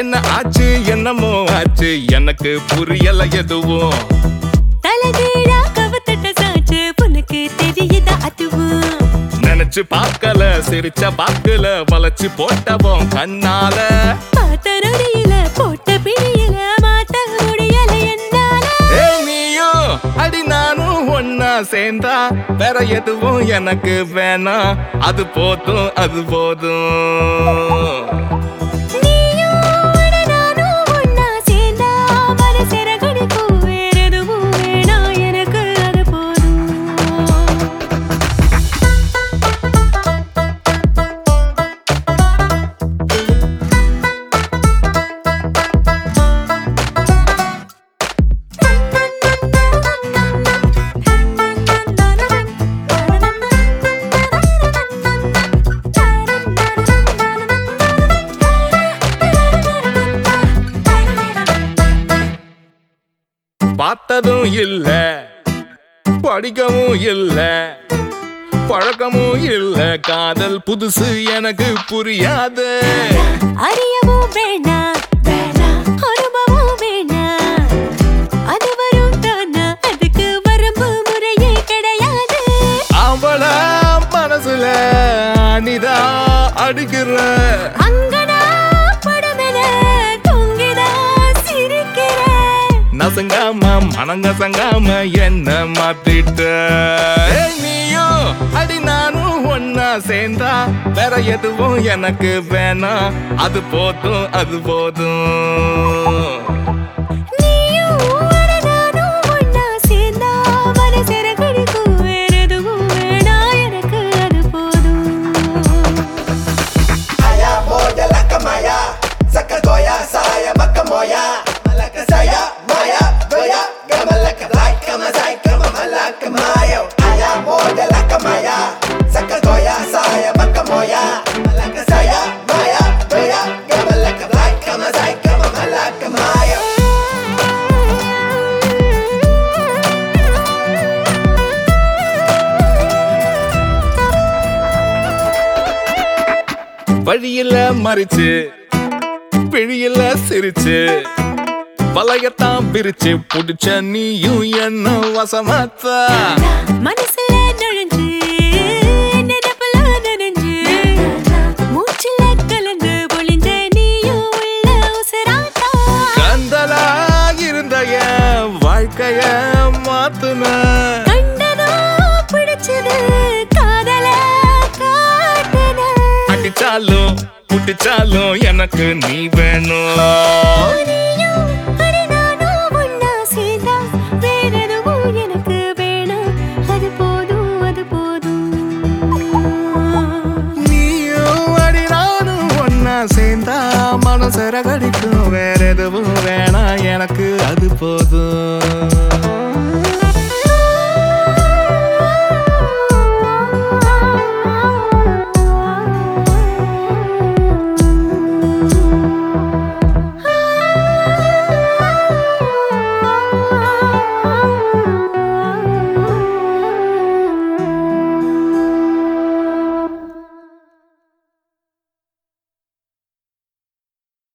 என்ன ஆச்சு என்னமோ ஆச்சு எனக்கு புரியல எதுவும் தலகீழா கவுத்தட்ட சாச்சு உனக்கு தெரியுதா அதுவும் நினைச்சு பார்க்கல சிரிச்ச பாக்கல வளைச்சு போட்டவோம் கண்ணால பார்த்த நொடியில போட்ட பிடியில மாத்த முடியல என்னால ஏ நீயும் அடி நானும் ஒன்னா சேர்ந்தா வேற எதுவும் எனக்கு வேணாம் அது போதும் அது போதும் நீயும் அட நானும் ஒண்ணா சேர்ந்தா மனசிற கடிக்கும் வேற எதுவும் வேணாம் எனக்கு அது போதும் பார்த்ததும் இல்ல படிக்கவும் இல்ல பழக்கமும் இல்ல காதல் புதுசு எனக்கு புரியாது அறியவும் வேணாம் அனுபவம் வேணாம் அது வரும் தானா அதுக்கு வரம்பு முறையே கிடையாது அவள மனசுல அனிதா அடிக்கிற அங்கனா படமென தொங்கிதான் சிரிக்கிறேன் நசங்காம மனங்கசங்காம என்ன மாத்திட்ட ஏய், நீயும் அடி நானும் ஒன்னா சேர்ந்தா வேற எதுவும் எனக்கு வேணாம் அது போதும் அது போதும் நீயும் அட நானும் ஒண்ணா சேர்ந்தா மனசிற கடிக்கும் வேற எதுவும் வேணாம் எனக்கு அது போதும் Aya moya la camaya, saca goya, saya maka moya, malaka saya, maya, goya, gama la kamay, kama say, kama malaka mayo. Aya moya la camaya, saca goya, saya maka moya, malaka saya, maya, goya, gama la kamay, kama say, kama malaka mayo. வழியில மறிச்சு பிழியில சிரிச்சு வலையத்தான் பிரிச்சு புடிச்ச நீயும் என்ன வசமாத்தா மனசுல நுழைஞ்சு நினைப்புல நனைஞ்சு மூச்சுல கலந்து ஒளிஞ்ச நீயும் உள்ள உசுராட்டா கந்தலா இருந்த என் வாழ்க்கைய மாத்துன கண்டதோ பிடிச்சது காதல காட்டுன அடிச்சாலும் புட்டிச்சாலும் எனக்கு நீ வேணும் நீயும் அட நானும் ஒண்ணா சேர்ந்தா வேற எதுவும் எனக்கு வேணாம் அது போதும் அது போதும் நீயும் அடி நானும் ஒன்னா சேர்ந்தா மனசர கடிக்கும் வேற எதுவும் வேணாம் எனக்கு